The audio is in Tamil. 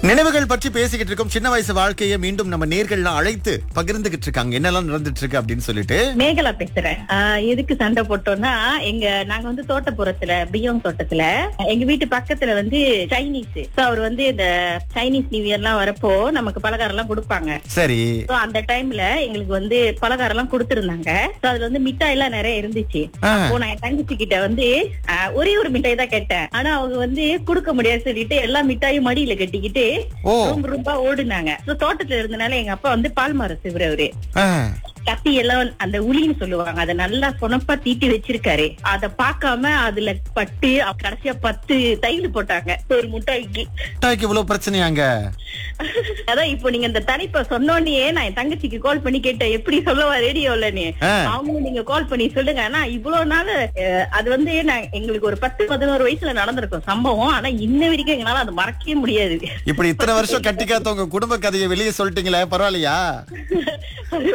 நினைவுகள் பற்றி பேசிக்கிட்டு இருக்கோம் சின்ன வயசு வாழ்க்கையை மீண்டும் நம்ம நேர்கள்லாம் அழைத்து பகிர்ந்துகிட்டு இருக்காங்க என்னெல்லாம் நடந்துட்டு இருக்கு அப்படின்னு சொல்லிட்டு மேகலா பேசுறேன் ஆஹ் எதுக்கு சண்டை போட்டோம்னா எங்க நாங்க வந்து தோட்டப்புறத்துல பியோங் தோட்டத்துல எங்க வீட்டு பக்கத்துல வந்து சைனீஸ் சோ அவர் வந்து இந்த சைனீஸ் நியூ இயர் எல்லாம் வரப்போ நமக்கு பலகாரம் எல்லாம் கொடுப்பாங்க சரி சோ அந்த டைம்ல எங்களுக்கு வந்து பலகாரம் எல்லாம் கொடுத்திருந்தாங்க சோ அதுல வந்து மிட்டாய் எல்லாம் நிறைய இருந்துச்சு ஆ, அப்போ நான் என் தங்கச்சி கிட்ட வந்து ஆஹ், ஒரே ஒரு மிட்டாய் தான் கேட்டேன் ஆனா அவங்க வந்து கொடுக்க முடியாது சொல்லிட்டு எல்லா மிட்டாயும் மடியில கட்டிக்கிட்டு ஓ ரொம்ப ரொம்ப ஓடுனாங்க சோ தோட்டத்துல இருந்தனால எங்க அப்பா வந்து பால் மரம் சிவரவரு ஆ, கத்தி எல்லாம் அந்த உளின்னு சொல்லுவாங்க அத நல்லா சொனப்பா தீட்டி வச்சிருக்காரு அத பார்க்காம அதுல பட்டு கடைசியா பத்து தையல் போட்டாங்க ஒரு முட்டாய்க்கு மிட்டாய்க்கு இவ்வளவு பிரச்சனையாங்க அதான் இப்போ நீங்க இந்த தலைப்ப சொன்னோடனே நான் என் தங்கச்சிக்கு கால் பண்ணி கேட்டேன் எப்படி சொல்லவா ரேடியோலன்னு ஆ. அவங்களும் நீங்க கால் பண்ணி சொல்லுங்க ஆனா இவ்வளவு நாள் அஹ், அது வந்து நான் எங்களுக்கு ஒரு பத்து பதினோரு வயசுல நடந்திருக்கும் சம்பவம் ஆனா இன்ன வரைக்கும் எங்களால அது மறக்கவே முடியாது இப்படி இத்தனை வருஷம் கட்டிக்காத்தவங்க குடும்ப கதையை வெளியே சொல்லிட்டீங்களே பரவாயில்லையா